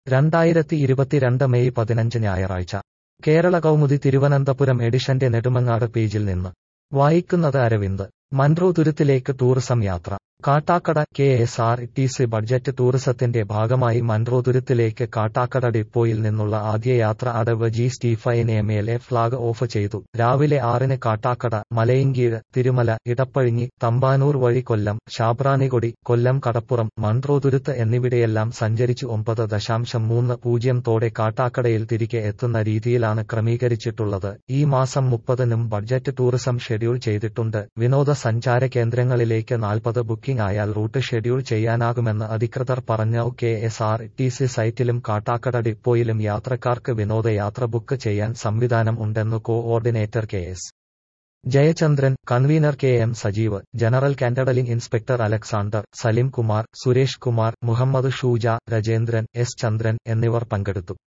രണ്ടായിരത്തി ഇരുപത്തിരണ്ട് മെയ് പതിനഞ്ച് ഞായറാഴ്ച കേരള കൗമുദി തിരുവനന്തപുരം എഡിഷന്റെ നെടുമങ്ങാട് പേജിൽ നിന്ന് വായിക്കുന്നത് അരവിന്ദ് മൺട്രോ തുരുത്തിലേക്ക് ടൂറിസം യാത്ര Kattakada K S R T C budget ടൂറിസത്തിന്റെ ഭാഗമായി മൺട്രോ തുരുത്തിലേക്ക് കാട്ടാക്കട ഡിപ്പോയിൽ നിന്നുള്ള ആദ്യ യാത്ര അടവ് G Stephen M L A flag off ചെയ്തു രാവിലെ ആറിന് കാട്ടാക്കട മലയങ്കീഴ് തിരുമല ഇടപ്പഴിഞ്ഞി തമ്പാനൂർ വഴി കൊല്ലം ശാബ്രാണികൊടി കൊല്ലം കടപ്പുറം മൺട്രോ തുരുത്ത് എന്നിവിടെയെല്ലാം സഞ്ചരിച്ച് ഒമ്പത് ദശാംശം മൂന്ന് പൂജ്യം തോടെ കാട്ടാക്കടയിൽ തിരികെ എത്തുന്ന രീതിയിലാണ് ക്രമീകരിച്ചിട്ടുള്ളത് ഈ മാസം മുപ്പതിനും ബഡ്ജറ്റ് ടൂറിസം ഷെഡ്യൂൾ ചെയ്തിട്ടുണ്ട് വിനോദസഞ്ചാര കേന്ദ്രങ്ങളിലേക്ക് നാൽപ്പത് ബുക്കിംഗ് ആയാൽ റൂട്ട് ഷെഡ്യൂൾ ചെയ്യാനാകുമെന്ന് അധികൃതർ പറഞ്ഞു K S R T C സൈറ്റിലും കാട്ടാക്കട ഡിപ്പോയിലും യാത്രക്കാർക്ക് വിനോദയാത്ര ബുക്ക് ചെയ്യാൻ സംവിധാനം ഉണ്ടെന്ന് coordinator K S Jayachandran convener K M Sajeev general controlling inspector Alexander Salim Kumar Suresh Kumar Muhammad Shooja Rajendran S Chandran എന്നിവർ പങ്കെടുത്തു